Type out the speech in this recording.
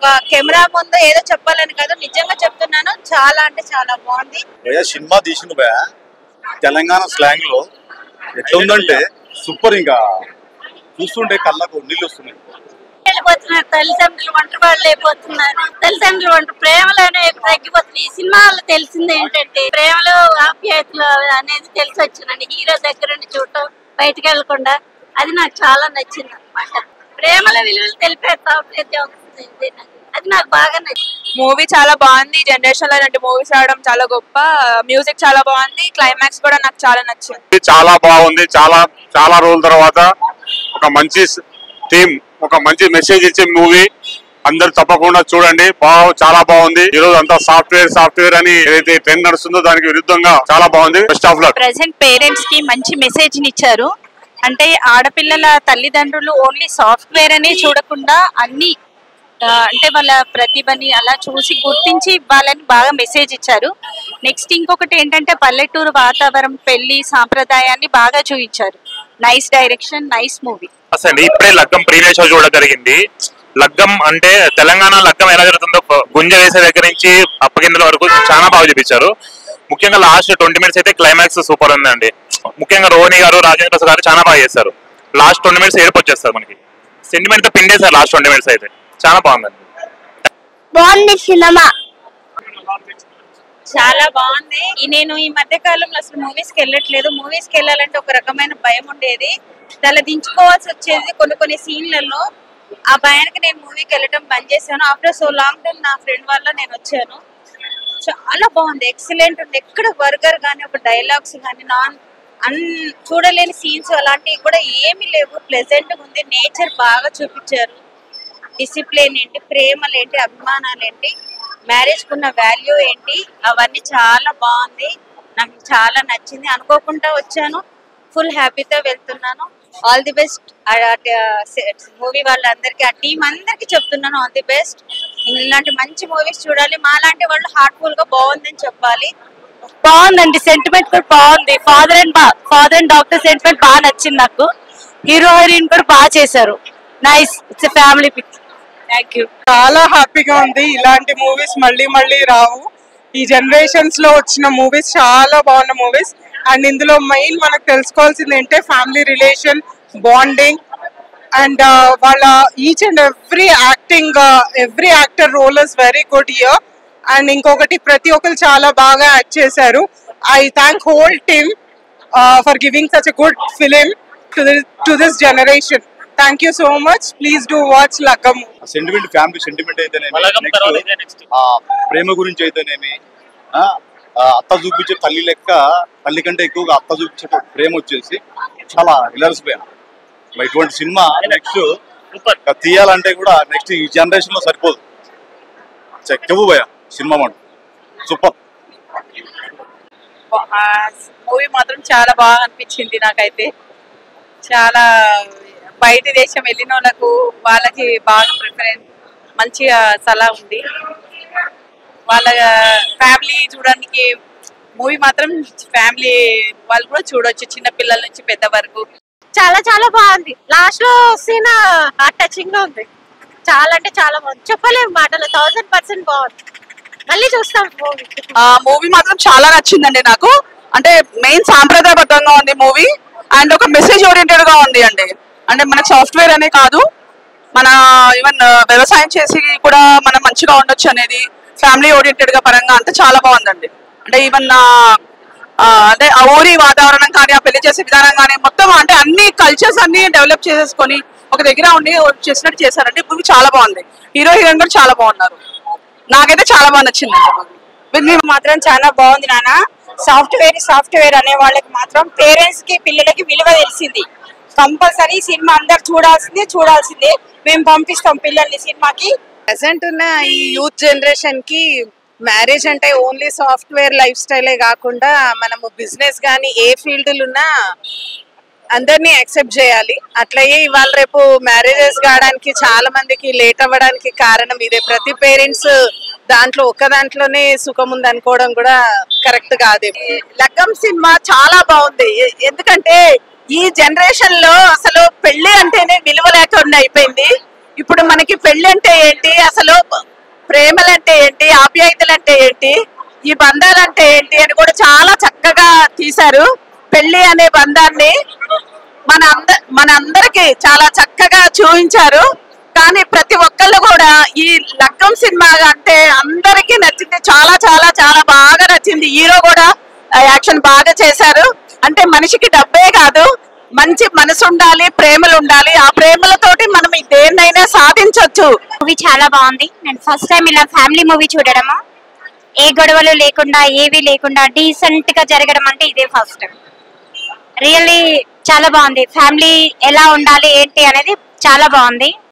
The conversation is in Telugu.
కెమెరా ముందు ఏదో చెప్పాలని కాదు నిజంగా చెప్తున్నాను చాలా అంటే చాలా బాగుంది భయ సినిమా తీసిండు భయ తెలంగాణ స్లాంగ్ లో ఎట్లా ఉందంటే సూపర్ ఇంకా చూస్తుంటే కళ్ళకు నీళ్ళు వస్తున్నాయి వెళ్ళిపోతున్నారు తల్లిదండ్రులు ఒంటరి వాళ్ళు అయిపోతున్నారు తల్లిదండ్రులు ఒంటరి ప్రేమలు అనేవి తగ్గిపోతున్నాయి ఈ సినిమాలో తెలిసింది ఏంటంటే ప్రేమలు ఆప్యాయతలు అనేది తెలిసి వచ్చిందండి హీరో దగ్గర నుండి చూడటం బయటకు వెళ్లకుండా అది నాకు చాలా నచ్చింది అనమాట ప్రేమల విలువలు తెలిపే సాఫ్ట్వేర్ వస్తుంది నాకు. అది నాకు బాగా నచ్చింది మూవీ చాలా బాగుంది జనరేషన్ లో ఇలాంటి మూవీస్ రావడం చాలా గొప్ప మ్యూజిక్ చాలా బాగుంది క్లైమాక్స్ కూడా నాకు చాలా నచ్చింది ఇది చాలా బాగుంది చాలా చాలా రోజుల తర్వాత ఒక మంచి థీమ్ ఒక మంచి మెసేజ్ ఇచ్చే మూవీ అందరు తప్పకుండా చూడండి బాగా చాలా బాగుంది ఈ రోజు అంతా సాఫ్ట్వేర్ సాఫ్ట్వేర్ అని ఏదైతే ట్రెండ్ నడుస్తుందో దానికి విరుద్ధంగా చాలా బాగుంది best of luck present parents కి మంచి మెసేజ్ ఇచ్చారు అంటే ఆడపిల్లల తల్లిదండ్రులు ఓన్లీ సాఫ్ట్వేర్ అనే చూడకుండా అన్ని ఆ, అంటే వాళ్ళ ప్రతిభని అలా చూసి గుర్తించి ఇవ్వాలని బాగా మెసేజ్ ఇచ్చారు నెక్స్ట్ ఇంకొకటి ఏంటంటే పల్లెటూరు వాతావరణం పెళ్లి సాంప్రదాయాన్ని బాగా చూపించారు నైస్ డైరెక్షన్ నైస్ మూవీ అసలు ఇప్పుడే లగ్గం ప్రీవియస్ షో చూడడం జరిగింది లగ్గం అంటే తెలంగాణ లగ్గం ఎలా జరుగుతుందో ప- గుంజ వేసే దగ్గర నుంచి అప్పగిందల వరకు చాలా బాగా చూపించారు ముఖ్యంగా లాస్ట్ ట్వంటీ మినిట్స్ అయితే క్లైమాక్స్ సూపర్ ఉందండి ముఖ్యంగా రోహిణి గారు రాజేంద్ర ప్రసాద్ గారు చాలా బాగా చేస్తారు లాస్ట్ ట్వంటీ మినిట్స్ ఏడుపు వచ్చేస్తారు మనకి సెంటిమెంట్ తో పిండేశారు లాస్ట్ ట్వంటీ మినిట్స్ అయితే చాలా బాగుందండి బాగుంది సినిమా చాలా బాగుంది ఈ నేను ఈ మధ్య కాలంలో అసలు మూవీస్ కి వెళ్ళట్లేదు మూవీస్ కి వెళ్ళాలంటే ఒక రకమైన భయం ఉండేది తల దించుకోవాల్సి వచ్చేది కొన్ని కొన్ని సీన్లలో ఆ భయానికి నేను మూవీకి వెళ్ళటం బంద్ చేశాను ఆఫ్టర్ సో లాంగ్ టైం నా ఫ్రెండ్ వల్ల నేను వచ్చాను చాలా బాగుంది ఎక్సలెంట్ ఉంది ఎక్కడ బర్గర్ కానీ ఒక డైలాగ్స్ కానీ నాన్ అన్ చూడలేని సీన్స్ అలాంటివి కూడా ఏమీ లేవు ప్లెజెంట్ ఉంది నేచర్ బాగా చూపించారు డిసిప్లిన్ ఏంటి ప్రేమలు ఏంటి అభిమానాలు ఏంటి మ్యారేజ్ కున్న వాల్యూ ఏంటి అవన్నీ చాలా బాగుంది నాకు చాలా నచ్చింది అనుకోకుండా వచ్చాను ఫుల్ హ్యాపీతో వెళ్తున్నాను ఆల్ ది బెస్ట్ మూవీ వాళ్ళందరికీ ఆ టీం అందరికి చెప్తున్నాను ఆల్ ది బెస్ట్ ఇలాంటి మంచి మూవీస్ చూడాలి మాలాంటి వాళ్ళు హార్ట్ఫుల్ గా బాగుందని చెప్పాలి బాగుందండి సెంటిమెంట్ కూడా బాగుంది father and father and doctor sentiment బాగా నచ్చింది నాకు హీరో హీరోయిన్ కూడా బాగా చేశారు nice it's family pic thank you చాలా హ్యాపీగా ఉంది ఇలాంటి మూవీస్ మళ్ళీ మళ్ళీ రావు ఈ జనరేషన్స్ లో వచ్చిన మూవీస్ చాలా బాగున్న మూవీస్ అండ్ ఇందులో మెయిన్ మనకు తెలుసుకోవాల్సింది ఏంటంటే ఫ్యామిలీ రిలేషన్ బాండింగ్ అండ్ వాళ్ళ each and every acting every actor role is very good year and ఇంకొకటి ప్రతి ఒక్కరు చాలా బాగా యాక్ట్ చేశారు I thank whole team for giving such a good film to to this generation thank you so much please do watch లగ్గము సెంటిమెంట్ ఫ్యామిలీ సెంటిమెంట్ అయితేనేమి బలగం next, తర్వాత ఇదే next. ఆ, ప్రేమ గురించి అయితేనేమి ఆ, ఆ, అత్త చూపించే తల్లి లెక్క తల్లి కంటే ఎక్కువగా అత్త చూపించే ప్రేమ వచ్చేసి చాలా హిలర్స్ పోయాం ఇటువంటి సినిమా నెక్స్ట్ తీయాలంటే కూడా నెక్స్ట్ ఈ జనరేషన్ లో సరిపోదు చెక్కవు పోయా సినిమా మాట సూపర్ మూవీ మాత్రం చాలా బాగా అనిపించింది నాకైతే చాలా బయట దేశం వెళ్ళిన వాళ్ళకు వాళ్ళకి బాగా ప్రిఫరెన్స్ మంచిగా సలహా ఉంది వాళ్ళ ఫ్యామిలీ చూడడానికి మూవీ మాత్రం ఫ్యామిలీ వాళ్ళు కూడా చూడొచ్చు చిన్న పిల్లల నుంచి పెద్ద వరకు చాలా చాలా బాగుంది లాస్ట్ లో సీన్ హార్ట్ టచింగ్ గా ఉంది చాలా అంటే చాలా బాగుంది చెప్పలేము మాటలు థౌసండ్ పర్సెంట్ బాగుంది మళ్ళీ చూస్తాం మూవీ ఆ మూవీ మాత్రం చాలా నచ్చిందండి నాకు అంటే మెయిన్ సాంప్రదాయబద్ధంగా ఉంది మూవీ అండ్ ఒక మెసేజ్ ఓరియంటెడ్ గా ఉంది అండి అంటే మనకు సాఫ్ట్వేర్ అనే కాదు మన ఈవెన్ వ్యవసాయం చేసి కూడా మనం మంచిగా ఉండొచ్చు అనేది ఫ్యామిలీ ఓరియంటెడ్ గా పరంగా అంతా చాలా బాగుందండి అంటే ఈవెన్ అదే ఆ ఊరి వాతావరణం కానీ ఆ పెళ్లి చేసే విధానం కానీ మొత్తం అంటే అన్ని కల్చర్స్ అన్ని డెవలప్ చేసేసుకొని ఒక దగ్గర ఉండి చేసినట్టు చేశారండి మూవీ చాలా బాగుంది హీరో హీరోయిన్ కూడా చాలా బాగున్నారు నాకైతే చాలా బాగా నచ్చింది మూవీ మాత్రం చాలా బాగుంది నాన్న సాఫ్ట్వేర్ సాఫ్ట్వేర్ అనే వాళ్ళకి మాత్రం పేరెంట్స్ కి పిల్లలకి విలువ తెలిసింది కంపల్సరీ సినిమా అందరు చూడాల్సిందే చూడాల్సిందే మేము పంపిస్తాం పిల్లల్ని సినిమాకి ప్రెసెంట్ ఉన్న ఈ యూత్ జనరేషన్ కి మ్యారేజ్ అంటే ఓన్లీ సాఫ్ట్వేర్ లైఫ్ స్టైలే కాకుండా మనము బిజినెస్ కానీ ఏ ఫీల్డ్ ఉన్నా అందరినీ యాక్సెప్ట్ చేయాలి అట్లயே ఇవాళ రేపు మ్యారేజెస్ కావడానికి చాలా మందికి లేట్ అవ్వడానికి కారణం ఇదే ప్రతి పేరెంట్స్ దాంట్లో ఒక్క దాంట్లోనే సుఖం ఉంది అనుకోవడం కూడా కరెక్ట్ కాదు లగ్గం సినిమా చాలా బాగుంది ఎ- ఎందుకంటే ఈ జనరేషన్ లో అసలు పెళ్లి అంటేనే విలువ లేకుండా అయిపోయింది ఇప్పుడు మనకి పెళ్లి అంటే ఏంటి అసలు ప్రేమలంటే ఏంటి ఆప్యాయతలంటే ఏంటి ఈ బంధాలంటే ఏంటి అని కూడా చాలా చక్కగా తీశారు పెళ్లి అనే బంధాన్ని మన అంద మన అందరికి చాలా చక్కగా చూపించారు కానీ ప్రతి ఒక్కళ్ళు కూడా ఈ లగ్గం సినిమా అంటే అందరికీ నచ్చింది చాలా చాలా చాలా బాగా నచ్చింది హీరో కూడా యాక్షన్ బాగా చేశారు అంటే మనిషికి డబ్బే కాదు మంచి మనసు ఉండాలి ప్రేమలు ఉండాలి ఆ ప్రేమలతోటి మనం ఈ దేన్నైనా సాధించవచ్చు మూవీ చాలా బాగుంది నేను ఫస్ట్ టైం ఇలా ఫ్యామిలీ మూవీ చూడడము ఏ గొడవలు లేకుండా ఏవి లేకుండా డీసెంట్ గా జరగడం అంటే ఇదే ఫస్ట్ టైం రియల్లీ చాలా బాగుంది ఫ్యామిలీ ఎలా ఉండాలి ఏంటి అనేది చాలా బాగుంది